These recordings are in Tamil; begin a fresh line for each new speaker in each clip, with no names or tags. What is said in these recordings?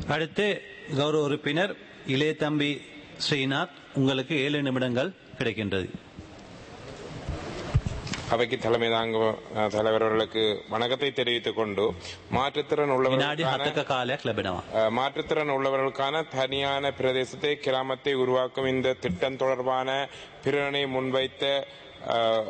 அடுத்து கௌரவ உறுப்பினர் இளையதம்பி ஸ்ரீநாத் உங்களுக்கு ஏழு நிமிடங்கள் கிடைக்கின்றது
அவைக்கு தலைமை தாங்கும் அஹ், தலைவர் அவர்களுக்கு வணக்கத்தை தெரிவித்துக் கொண்டு மாற்றுத்திறன்
විනාඩි
உள்ளவர்களுக்கான
හතක කාලයක් ලැබෙනවා.
அஹ், மாற்றுத்திறன் உள்ளவர்களுக்கான தனியான பிரதேசத்தை கிராமத்தை உருவாக்கும் இந்த திட்டம் தொடர்பான பிரேரணை முன்வைத்த அஹ்,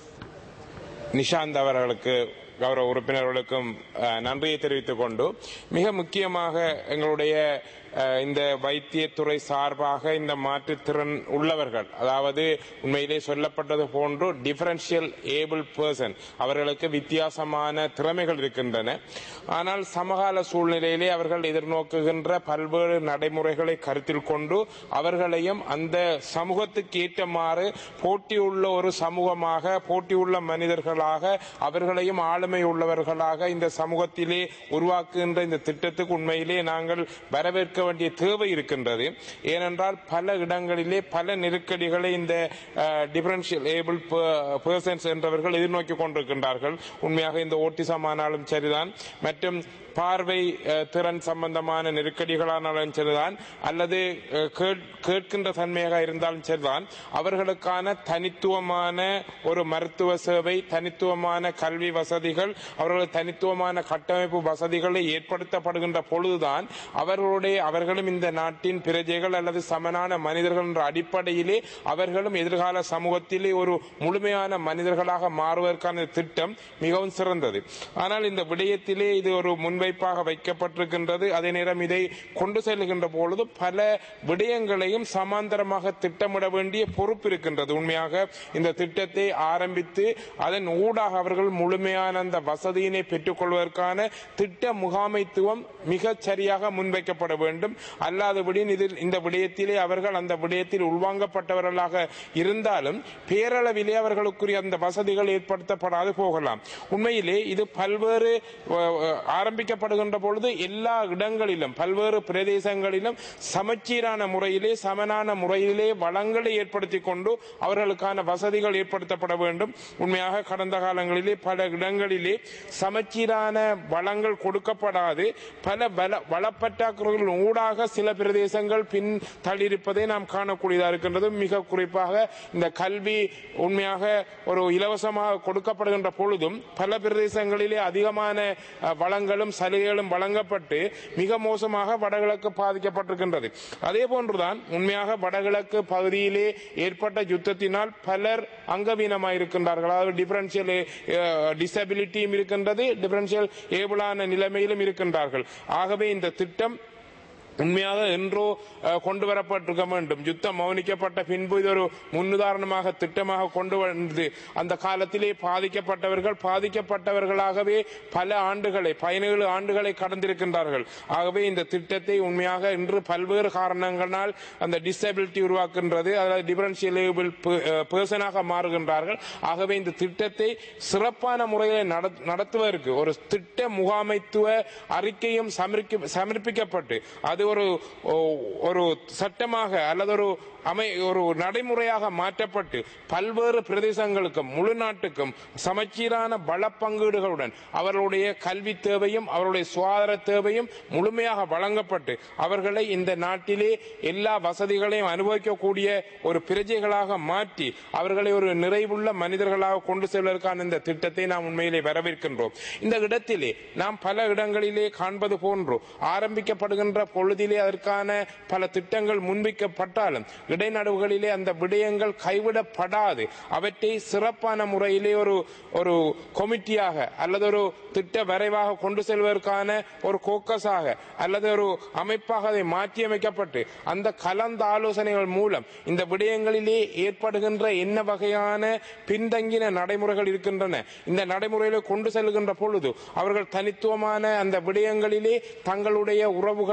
நிஷாந்த் அவர்களுக்கு கௌரவ உறுப்பினர்களுக்கும் அஹ், நன்றியை தெரிவித்துக் கொண்டு மிக முக்கியமாக எங்களுடைய அஹ், இந்த வைத்தியத்துறை சார்பாக இந்த மாற்றுத்திறன் உள்ளவர்கள் அதாவது உண்மையிலே சொல்லப்பட்டது போன்று டிஃபரன்ஷியல் ஏபிள் பர்சன் அவர்களுக்கு வித்தியாசமான திறமைகள் இருக்கின்றன ஆனால் சமகால சூழ்நிலையிலே அவர்கள் எதிர்நோக்குகின்ற பல்வேறு நடைமுறைகளை கருத்தில் கொண்டு அவர்களையும் அந்த சமூகத்துக்கு ஏற்றமாறு போட்டியுள்ள ஒரு சமூகமாக போட்டியுள்ள மனிதர்களாக அவர்களையும் ஆளுமை உள்ளவர்களாக இந்த சமூகத்திலே உருவாக்குகின்ற இந்த திட்டத்துக்கு உண்மையிலே நாங்கள் வரவேற்க வேண்டிய தேவை இருக்கின்றது ஏனென்றால் பல இடங்களிலே பல நெருக்கடிகளை இந்த டிஃபரன்ஷியல் ஏபிள் பர்சன்ஸ் என்றவர்கள் எதிர்நோக்கி கொண்டிருக்கின்றார்கள் உண்மையாக இந்த ஓட்டிசம் ஆனாலும் சரிதான் மற்றும் பார்வை அஹ், திறன் சம்பந்தமான நெருக்கடிகளானாலும் சரிதான் அல்லது அஹ், கேட்- கேட்கின்ற தன்மையாக இருந்தாலும் சரிதான் அவர்களுக்கான தனித்துவமான ஒரு மருத்துவ சேவை தனித்துவமான கல்வி வசதிகள் அவர்களுக்கு தனித்துவமான கட்டமைப்பு வசதிகளை ஏற்படுத்தப்படுகின்ற பொழுதுதான் அவர்களுடைய அவர்களும் இந்த நாட்டின் பிரஜைகள் அல்லது சமனான மனிதர்கள் என்ற அடிப்படையிலே அவர்களும் எதிர்கால சமூகத்திலே ஒரு முழுமையான மனிதர்களாக மாறுவதற்கான திட்டம் மிகவும் சிறந்தது ஆனால் இந்த விடயத்திலே இது ஒரு முன்வைப்பாக வைக்கப்பட்டிருக்கின்றது அதே நேரம் இதை கொண்டு செல்கின்ற பொழுது பல விடயங்களையும் சமாந்தரமாக திட்டமிட வேண்டிய பொறுப்பு இருக்கின்றது உண்மையாக இந்த திட்டத்தை ஆரம்பித்து அதன் ஊடாக அவர்கள் முழுமையான அந்த வசதியினை பெற்றுக்கொள்வதற்கான திட்ட முகாமைத்துவம் மிகச் சரியாக முன்வைக்கப்பட வேண்டும் அல்லாதபடி இதில் இந்த விடயத்திலே அவர்கள் அந்த விடயத்தில் உள்வாங்கப்பட்டவர்களாக இருந்தாலும் பேரளவிலே அவர்களுக்குரிய அந்த வசதிகள் ஏற்படுத்தப்படாது போகலாம் உண்மையிலே இது பல்வேறு அஹ், அஹ், ஆரம்பிக்கப்படுகின்ற பொழுது எல்லா இடங்களிலும் பல்வேறு பிரதேசங்களிலும் சமச்சீரான முறையிலே சமனான முறையிலே வளங்களை ஏற்படுத்திக் கொண்டு அவர்களுக்கான வசதிகள் ஏற்படுத்தப்பட வேண்டும் உண்மையாக கடந்த காலங்களிலே பல இடங்களிலே சமச்சீரான வளங்கள் கொடுக்கப்படாது பல வள வளப்பற்றாக்குறைகள் ஊடாக சில பிரதேசங்கள் பின் தள்ளியிருப்பதை நாம் காணக்கூடியதாக இருக்கின்றது மிக குறிப்பாக இந்த கல்வி உண்மையாக ஒரு இலவசமாக கொடுக்கப்படுகின்ற பொழுதும் பல பிரதேசங்களிலே அதிகமான அஹ், வளங்களும் சலுகைகளும் வழங்கப்பட்டு மிக மோசமாக வடகிழக்கு பாதிக்கப்பட்டிருக்கின்றது அதே போன்றுதான் உண்மையாக வடகிழக்கு பகுதியிலே ஏற்பட்ட யுத்தத்தினால் பலர் அங்கவீனமாயிருக்கின்றார்கள் அதாவது டிஃபரன்ஷியல் டிசபிலிட்டியும் இருக்கின்றது டிஃபரன்ஷியல் ஏபிளான நிலைமையிலும் இருக்கின்றார்கள் ஆகவே இந்த திட்டம் உண்மையாக என்றோ அஹ், கொண்டு வரப்பட்டிருக்க வேண்டும் யுத்தம் மௌனிக்கப்பட்ட பின்பு இது ஒரு முன்னுதாரணமாக திட்டமாக கொண்டு வந்து அந்த காலத்திலே பாதிக்கப்பட்டவர்கள் பாதிக்கப்பட்டவர்களாகவே பல ஆண்டுகளை பதினேழு ஆண்டுகளை கடந்திருக்கின்றார்கள் ஆகவே இந்த திட்டத்தை உண்மையாக இன்று பல்வேறு காரணங்களால் அந்த டிசபிலிட்டி உருவாக்குகின்றது அதாவது டிஃபரன்ஷியலேபிள் பர்சனாக மாறுகின்றார்கள் ஆகவே இந்த திட்டத்தை சிறப்பான முறையில் நட- நடத்துவதற்கு ஒரு திட்ட முகாமைத்துவ அறிக்கையும் சமர்ப்பி- சமர்ப்பிக்கப்பட்டு அது ஒரு ஓ- ஒரு சட்டமாக அல்லது ஒரு அமை ஒரு நடைமுறையாக மாற்றப்பட்டு பல்வேறு பிரதேசங்களுக்கும் முழு நாட்டுக்கும் சமச்சீரான பல பங்கீடுகளுடன் அவர்களுடைய கல்வி தேவையும் அவருடைய சுகாதார தேவையும் முழுமையாக வழங்கப்பட்டு அவர்களை இந்த நாட்டிலே எல்லா வசதிகளையும் அனுபவிக்கக்கூடிய ஒரு பிரஜைகளாக மாற்றி அவர்களை ஒரு நிறைவுள்ள மனிதர்களாக கொண்டு செல்வதற்கான இந்த திட்டத்தை நாம் உண்மையிலே வரவேற்கின்றோம் இந்த இடத்திலே நாம் பல இடங்களிலே காண்பது போன்று ஆரம்பிக்கப்படுகின்ற பொழுதிலே அதற்கான பல திட்டங்கள் முன்வைக்கப்பட்டாலும் இடைநடுவுகளிலே அந்த விடயங்கள் கைவிடப்படாது அவற்றை சிறப்பான முறையிலே ஒரு ஒரு கொமிட்டியாக அல்லது ஒரு திட்ட வரைவாக கொண்டு செல்வதற்கான ஒரு கோக்கஸாக அல்லது ஒரு அமைப்பாக அதை மாற்றியமைக்கப்பட்டு அந்த கலந்த ஆலோசனைகள் மூலம் இந்த விடயங்களிலே ஏற்படுகின்ற என்ன வகையான பின்தங்கின நடைமுறைகள் இருக்கின்றன இந்த நடைமுறையில கொண்டு செல்கின்ற பொழுது அவர்கள் தனித்துவமான அந்த விடயங்களிலே தங்களுடைய உறவுகளை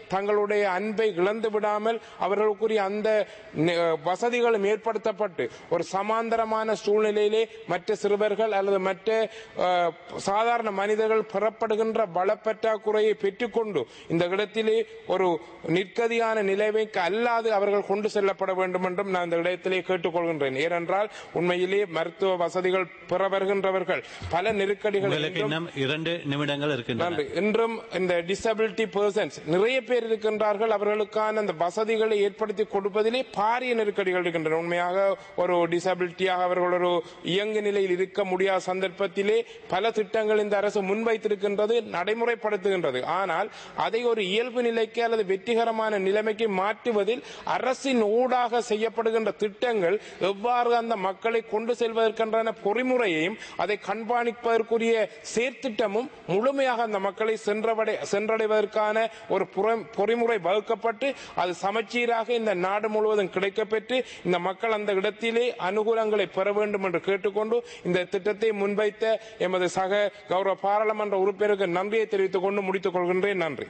தங்களுடைய அன்பை இழந்து விடாமல் அவர்களுக்குரிய அந்த நி- வசதிகளும் ஏற்படுத்தப்பட்டு ஒரு சமாந்தரமான சூழ்நிலையிலே மற்ற சிறுவர்கள் அல்லது மற்ற அஹ், சாதாரண மனிதர்கள் பெறப்படுகின்ற பலப்பற்றாக்குறையை பெற்றுக்கொண்டு இந்த இடத்திலே ஒரு நிற்கதியான நிலைமைக்கு அல்லாது அவர்கள் கொண்டு செல்லப்பட வேண்டும் என்றும் நான் இந்த இடத்திலே கேட்டுக்கொள்கின்றேன் ஏனென்றால் உண்மையிலே மருத்துவ வசதிகள் பெற வருகின்றவர்கள் பல நெருக்கடிகள்
உங்களுக்கு
இன்றும்
இன்னும் இரண்டு நிமிடங்கள் இருக்கின்றன
நன்றி இன்றும் இந்த டிசபிலிட்டி பர்சன்ஸ் நிறைய பேர் இருக்கின்றார்கள் அவர்களுக்கான அந்த வசதிகளை ஏற்படுத்தி கொடுப்பதிலே பாரிய நெருக்கடிகள் இருக்கின்றன உண்மையாக ஒரு டிசபிலிட்டியாக அவர்கள் ஒரு இயங்கு நிலையில் இருக்க முடியாத சந்தர்ப்பத்திலே பல திட்டங்கள் இந்த அரசு முன்வைத்திருக்கின்றது நடைமுறைப்படுத்துகின்றது ஆனால் அதை ஒரு இயல்பு நிலைக்கு அல்லது வெற்றிகரமான நிலைமைக்கு மாற்றுவதில் அரசின் ஊடாக செய்யப்படுகின்ற திட்டங்கள் எவ்வாறு அந்த மக்களை கொண்டு செல்வதற்கென்றான பொறிமுறையையும் அதை கண்காணிப்பதற்குரிய செயற்திட்டமும் முழுமையாக அந்த மக்களை சென்றவடை சென்றடைவதற்கான ஒரு புற- பொறிமுறை வகுக்கப்பட்டு அது சமச்சீராக இந்த நாடு முழுவதும் கிடைக்கப்பெற்று இந்த மக்கள் அந்த இடத்திலே அனுகூலங்களை பெற வேண்டும் என்று கேட்டுக்கொண்டு இந்த திட்டத்தை முன்வைத்த எமது சக கௌரவ பாராளுமன்ற உறுப்பினருக்கு நன்றியை தெரிவித்துக் கொண்டு முடித்துக் கொள்கின்றேன் நன்றி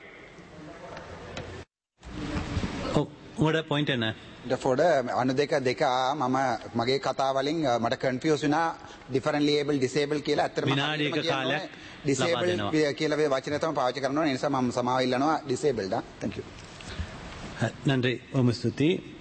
ஓ, உங்களோட பாயிண்ட் என்ன
ඩෆොඩ අනු දෙක දෙක මම මගේ කතාවලින් අ, මට කන්ෆියස් වුණා ඩිෆරන්ට්ලි ඒබල් ඩිසේබල් කියලා ඇත්තටම
විනාඩියක කාලයක්
ඩිසේබල්
ලබා දෙනවා.
කියලා වචන තමයි පාවිච්චි කරනවා ඒ නිසා මම සමාව ඉල්ලනවා ඩිසේබල්ඩා thank you
நன்றி ஓம் ஸ்துதி